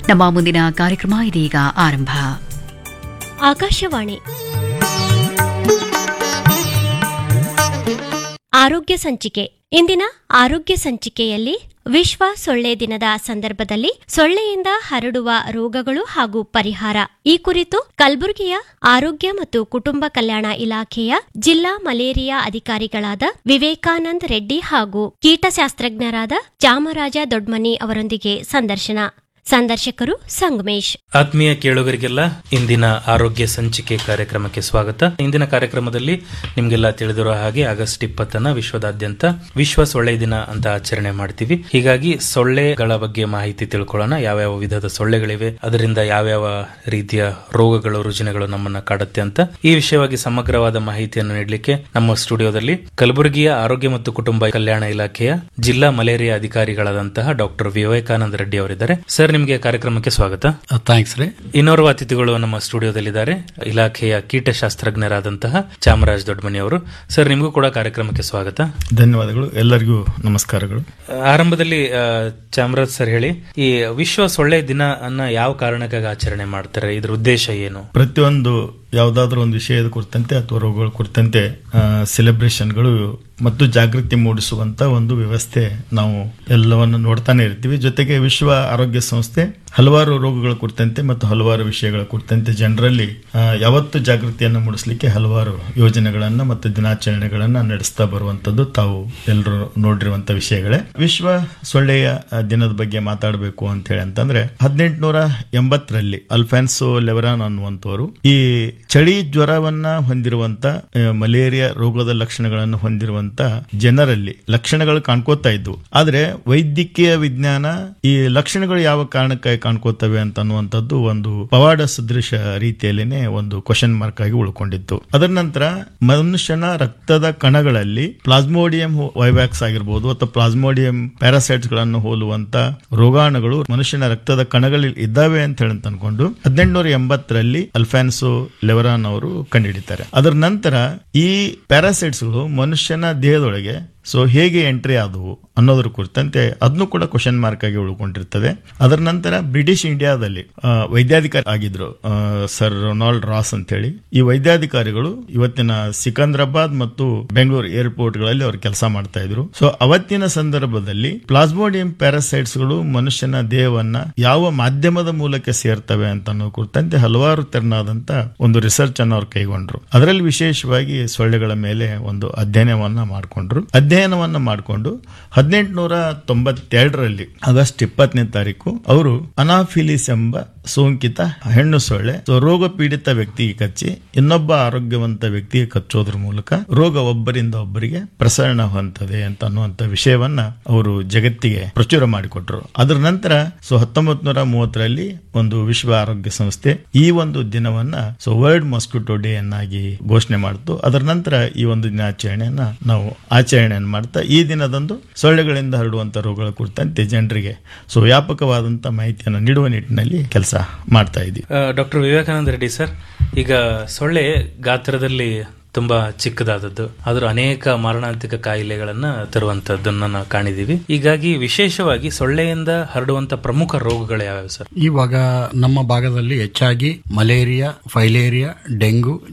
ನಮ್ಮ ಮುಂದಿನ ಕಾರ್ಯಕ್ರಮ ಇದೀಗ ಆರಂಭ ಆಕಾಶವಾಣಿ ಆರೋಗ್ಯ ಸಂಚಿಕೆ ಇಂದಿನ ಆರೋಗ್ಯ ಸಂಚಿಕೆಯಲ್ಲಿ ವಿಶ್ವ ಸೊಳ್ಳೆ ದಿನದ ಸಂದರ್ಭದಲ್ಲಿ ಸೊಳ್ಳೆಯಿಂದ ಹರಡುವ ರೋಗಗಳು ಹಾಗೂ ಪರಿಹಾರ ಈ ಕುರಿತು ಕಲಬುರಗಿಯ ಆರೋಗ್ಯ ಮತ್ತು ಕುಟುಂಬ ಕಲ್ಯಾಣ ಇಲಾಖೆಯ ಜಿಲ್ಲಾ ಮಲೇರಿಯಾ ಅಧಿಕಾರಿಗಳಾದ ವಿವೇಕಾನಂದ್ ರೆಡ್ಡಿ ಹಾಗೂ ಕೀಟಶಾಸ್ತ್ರಜ್ಞರಾದ ಚಾಮರಾಜ ದೊಡ್ಮನಿ ಅವರೊಂದಿಗೆ ಸಂದರ್ಶನ ಸಂದರ್ಶಕರು ಸಂಗಮೇಶ್ ಆತ್ಮೀಯ ಕೇಳುಗರಿಗೆಲ್ಲ ಇಂದಿನ ಆರೋಗ್ಯ ಸಂಚಿಕೆ ಕಾರ್ಯಕ್ರಮಕ್ಕೆ ಸ್ವಾಗತ ಇಂದಿನ ಕಾರ್ಯಕ್ರಮದಲ್ಲಿ ನಿಮ್ಗೆಲ್ಲ ತಿಳಿದಿರೋ ಹಾಗೆ ಆಗಸ್ಟ್ ಇಪ್ಪತ್ತನ ವಿಶ್ವದಾದ್ಯಂತ ವಿಶ್ವ ಸೊಳ್ಳೆ ದಿನ ಅಂತ ಆಚರಣೆ ಮಾಡ್ತೀವಿ ಹೀಗಾಗಿ ಸೊಳ್ಳೆಗಳ ಬಗ್ಗೆ ಮಾಹಿತಿ ತಿಳ್ಕೊಳ್ಳೋಣ ಯಾವ್ಯಾವ ವಿಧದ ಸೊಳ್ಳೆಗಳಿವೆ ಅದರಿಂದ ಯಾವ್ಯಾವ ರೀತಿಯ ರೋಗಗಳು ರುಜಿನಗಳು ನಮ್ಮನ್ನ ಕಾಡುತ್ತೆ ಅಂತ ಈ ವಿಷಯವಾಗಿ ಸಮಗ್ರವಾದ ಮಾಹಿತಿಯನ್ನು ನೀಡಲಿಕ್ಕೆ ನಮ್ಮ ಸ್ಟುಡಿಯೋದಲ್ಲಿ ಕಲಬುರಗಿಯ ಆರೋಗ್ಯ ಮತ್ತು ಕುಟುಂಬ ಕಲ್ಯಾಣ ಇಲಾಖೆಯ ಜಿಲ್ಲಾ ಮಲೇರಿಯಾ ಅಧಿಕಾರಿಗಳಾದಂತಹ ಡಾಕ್ಟರ್ ವಿವೇಕಾನಂದ ರೆಡ್ಡಿ ಅವರಿದ್ದಾರೆ ಸರ್ ನಿಮಗೆ ಕಾರ್ಯಕ್ರಮಕ್ಕೆ ಸ್ವಾಗತ ಥ್ಯಾಂಕ್ಸ್ ರೀ ಇನ್ನೋರ್ವ ಅತಿಥಿಗಳು ನಮ್ಮ ಸ್ಟುಡಿಯೋದಲ್ಲಿದ್ದಾರೆ ಇಲಾಖೆಯ ಕೀಟಶಾಸ್ತ್ರಜ್ಞರಾದಂತಹ ಚಾಮರಾಜ್ ದೊಡ್ಡಮನಿ ಅವರು ಸರ್ ನಿಮಗೂ ಕೂಡ ಕಾರ್ಯಕ್ರಮಕ್ಕೆ ಸ್ವಾಗತ ಧನ್ಯವಾದಗಳು ಎಲ್ಲರಿಗೂ ನಮಸ್ಕಾರಗಳು ಆರಂಭದಲ್ಲಿ ಆ, ಚಾಮರಾಜ್ ಸರ್ ಹೇಳಿ ಈ ವಿಶ್ವ ಸೊಳ್ಳೆ ದಿನ ಅನ್ನ ಯಾವ ಕಾರಣಕ್ಕಾಗಿ ಆಚರಣೆ ಮಾಡ್ತಾರೆ ಇದ್ರ ಉದ್ದೇಶ ಏನು ಪ್ರತಿಯೊಂದು ಯಾವುದಾದ್ರೂ ಒಂದು ವಿಷಯದ ಕುರಿತಂತೆ ಅಥವಾ ರೋಗಗಳ ಕುರಿತಂತೆ ಸೆಲೆಬ್ರೇಷನ್ಗಳು ಮತ್ತು ಜಾಗೃತಿ ಮೂಡಿಸುವಂತ ಒಂದು ವ್ಯವಸ್ಥೆ ನಾವು ಎಲ್ಲವನ್ನು ನೋಡ್ತಾನೆ ಇರ್ತೀವಿ ಜೊತೆಗೆ ವಿಶ್ವ ಆರೋಗ್ಯ ಸಂಸ್ಥೆ ಹಲವಾರು ರೋಗಗಳ ಕುರಿತಂತೆ ಮತ್ತು ಹಲವಾರು ವಿಷಯಗಳ ಕುರಿತಂತೆ ಜನರಲ್ಲಿ ಆ, ಯಾವತ್ತು ಜಾಗೃತಿಯನ್ನು ಮೂಡಿಸಲಿಕ್ಕೆ ಹಲವಾರು ಯೋಜನೆಗಳನ್ನ ಮತ್ತು ದಿನಾಚರಣೆಗಳನ್ನ ನಡೆಸ್ತಾ ಬರುವಂತದ್ದು ತಾವು ಎಲ್ಲರೂ ನೋಡಿರುವಂತ ವಿಷಯಗಳೇ ವಿಶ್ವ ಸೊಳ್ಳೆಯ ಆ, ದಿನದ ಬಗ್ಗೆ ಮಾತಾಡಬೇಕು ಅಂತ ಹೇಳಿ ಅಂತಂದ್ರೆ ಹದಿನೆಂಟುನೂರ ಎಂಬತ್ತರಲ್ಲಿ ಅಲ್ಫಾನ್ಸೋ ಲೆವರಾನ್ ಅನ್ನುವಂಥವರು ಈ ಚಳಿ ಜ್ವರವನ್ನ ಹೊಂದಿರುವಂತ ಆ, ಮಲೇರಿಯಾ ರೋಗದ ಲಕ್ಷಣಗಳನ್ನು ಹೊಂದಿರುವಂತ ಜನರಲ್ಲಿ ಲಕ್ಷಣಗಳು ಕಾಣ್ಕೋತಾ ಇದ್ವು ಆದ್ರೆ ವೈದ್ಯಕೀಯ ವಿಜ್ಞಾನ ಈ ಲಕ್ಷಣಗಳು ಯಾವ ಕಾರಣಕ್ಕಾಗಿ ಕಾಣ್ಕೋತವೆ ಅಂತ ಅನ್ನುವಂಥದ್ದು ಒಂದು ಪವಾಡ ಸದೃಶ ರೀತಿಯಲ್ಲೇನೆ ಒಂದು ಕ್ವಶನ್ ಮಾರ್ಕ್ ಆಗಿ ಉಳ್ಕೊಂಡಿತ್ತು ಅದರ ನಂತರ ಮನುಷ್ಯನ ರಕ್ತದ ಕಣಗಳಲ್ಲಿ ಪ್ಲಾಸ್ಮೋಡಿಯಂ ವೈವ್ಯಾಕ್ಸ್ ಆಗಿರ್ಬೋದು ಅಥವಾ ಪ್ಲಾಸ್ಮೋಡಿಯಂ ಪ್ಯಾರಾಸೈಟ್ಸ್ ಗಳನ್ನು ಹೋಲುವಂತ ರೋಗಾಣುಗಳು ಮನುಷ್ಯನ ರಕ್ತದ ಕಣಗಳಲ್ಲಿ ಇದ್ದಾವೆ ಅಂತ ಹೇಳಿ ಅಂತ ಅನ್ಕೊಂಡು ಹದಿನೆಂಟುನೂರ ಎಂಬತ್ತರಲ್ಲಿ ಅಲ್ಫಾನ್ಸೋ ಲೆವರಾನ್ ಅವರು ಕಂಡುಹಿಡಿತಾರೆ ಅದರ ನಂತರ ಈ ಪ್ಯಾರಾಸೈಟ್ಸ್ಗಳು ಮನುಷ್ಯನ ದೇಹದೊಳಗೆ ಸೊ ಹೇಗೆ ಎಂಟ್ರಿ ಆದವು ಅನ್ನೋದ್ರ ಕುರಿತಂತೆ ಅದನ್ನು ಕೂಡ ಕ್ವಶನ್ ಮಾರ್ಕ್ ಆಗಿ ಉಳ್ಕೊಂಡಿರ್ತದೆ ಅದರ ನಂತರ ಬ್ರಿಟಿಷ್ ಇಂಡಿಯಾದಲ್ಲಿ ಆ, ವೈದ್ಯಾಧಿಕಾರಿ ಆಗಿದ್ರು ಆ, ಸರ್ ರೊನಾಲ್ಡ್ ರಾಸ್ ಅಂತ ಹೇಳಿ ಈ ವೈದ್ಯಾಧಿಕಾರಿಗಳು ಇವತ್ತಿನ ಸಿಕಂದ್ರಾಬಾದ್ ಮತ್ತು ಬೆಂಗಳೂರು ಏರ್ಪೋರ್ಟ್ ಗಳಲ್ಲಿ ಅವರು ಕೆಲಸ ಮಾಡ್ತಾ ಇದ್ರು ಸೊ ಅವತ್ತಿನ ಸಂದರ್ಭದಲ್ಲಿ ಪ್ಲಾಸ್ಮೋಡಿಯಂ ಪ್ಯಾರಾಸೈಟ್ಸ್ ಗಳು ಮನುಷ್ಯನ ದೇಹವನ್ನ ಯಾವ ಮಾಧ್ಯಮದ ಮೂಲಕ ಸೇರ್ತವೆ ಅಂತ ಅನ್ನೋ ಕುರಿತಂತೆ ಹಲವಾರು ತೆರನಾದಂತ ಒಂದು ರಿಸರ್ಚ್ ಅನ್ನು ಅವ್ರು ಕೈಗೊಂಡ್ರು ಅದರಲ್ಲಿ ವಿಶೇಷವಾಗಿ ಸೊಳ್ಳೆಗಳ ಮೇಲೆ ಒಂದು ಅಧ್ಯಯನವನ್ನ ಮಾಡಿಕೊಂಡ್ರು ಅಧ್ಯಯನವನ್ನ ಮಾಡಿಕೊಂಡು ಹದಿನೆಂಟುನೂರ ತೊಂಬತ್ತೆರಡರಲ್ಲಿ ಆಗಸ್ಟ್ ಇಪ್ಪತ್ತನೇ ತಾರೀಕು ಅವರು ಅನಾಫಿಲಿಸ್ ಎಂಬ ಸೋಂಕಿತ ಹೆಣ್ಣು ಸೊಳ್ಳೆ ಸೊ ರೋಗ ಪೀಡಿತ ವ್ಯಕ್ತಿಗೆ ಕಚ್ಚಿ ಇನ್ನೊಬ್ಬ ಆರೋಗ್ಯವಂತ ವ್ಯಕ್ತಿಗೆ ಕಚ್ಚೋದ್ರ ಮೂಲಕ ರೋಗ ಒಬ್ಬರಿಂದ ಒಬ್ಬರಿಗೆ ಪ್ರಸರಣ ಹೊಂದದೆ ಅಂತ ಅನ್ನುವಂತ ವಿಷಯವನ್ನ ಅವರು ಜಗತ್ತಿಗೆ ಪ್ರಚುರ ಮಾಡಿಕೊಟ್ರು ಅದರ ನಂತರ ಸೊ ಹತ್ತೊಂಬತ್ ನೂರ ಮೂವತ್ತರಲ್ಲಿ ಒಂದು ವಿಶ್ವ ಆರೋಗ್ಯ ಸಂಸ್ಥೆ ಈ ಒಂದು ದಿನವನ್ನ ಸೊ ವರ್ಲ್ಡ್ ಮಾಸ್ಕಿಟೋ ಡೇ ಅನ್ನಾಗಿ ಘೋಷಣೆ ಮಾಡಿತು ಅದರ ನಂತರ ಈ ಒಂದು ದಿನಾಚರಣೆಯನ್ನ ನಾವು ಆಚರಣೆಯನ್ನು ಮಾಡ್ತಾ ಈ ದಿನದಂದು ಸೊಳ್ಳೆಗಳಿಂದ ಹರಡುವಂತ ರೋಗಗಳ ಕುರಿತಂತೆ ಜನರಿಗೆ ಸೊ ವ್ಯಾಪಕವಾದಂತ ಮಾಹಿತಿಯನ್ನು ನೀಡುವ ನಿಟ್ಟಿನಲ್ಲಿ ಕೆಲಸ ಮಾಡ್ತಾ ಇದ್ದೀವಿ ಡಾಕ್ಟರ್ ವಿವೇಕಾನಂದ ರೆಡ್ಡಿ ಸರ್ ಈಗ ಸೊಳ್ಳೆ ಗಾತ್ರದಲ್ಲಿ ತುಂಬಾ ಚಿಕ್ಕದಾದದ್ದು ಆದ್ರೂ ಅನೇಕ ಮಾರಣಾಂತಿಕ ಕಾಯಿಲೆಗಳನ್ನ ತರುವಂತದ್ದನ್ನ ನಾವು ಕಾಣಿದೀವಿ ಹೀಗಾಗಿ ವಿಶೇಷವಾಗಿ ಸೊಳ್ಳೆಯಿಂದ ಹರಡುವಂತ ಪ್ರಮುಖ ರೋಗಗಳು ಯಾವ್ಯಾವ ಸರ್ ಇವಾಗ ನಮ್ಮ ಭಾಗದಲ್ಲಿ ಹೆಚ್ಚಾಗಿ ಮಲೇರಿಯಾ ಫೈಲೇರಿಯಾ ಡೆಂಗು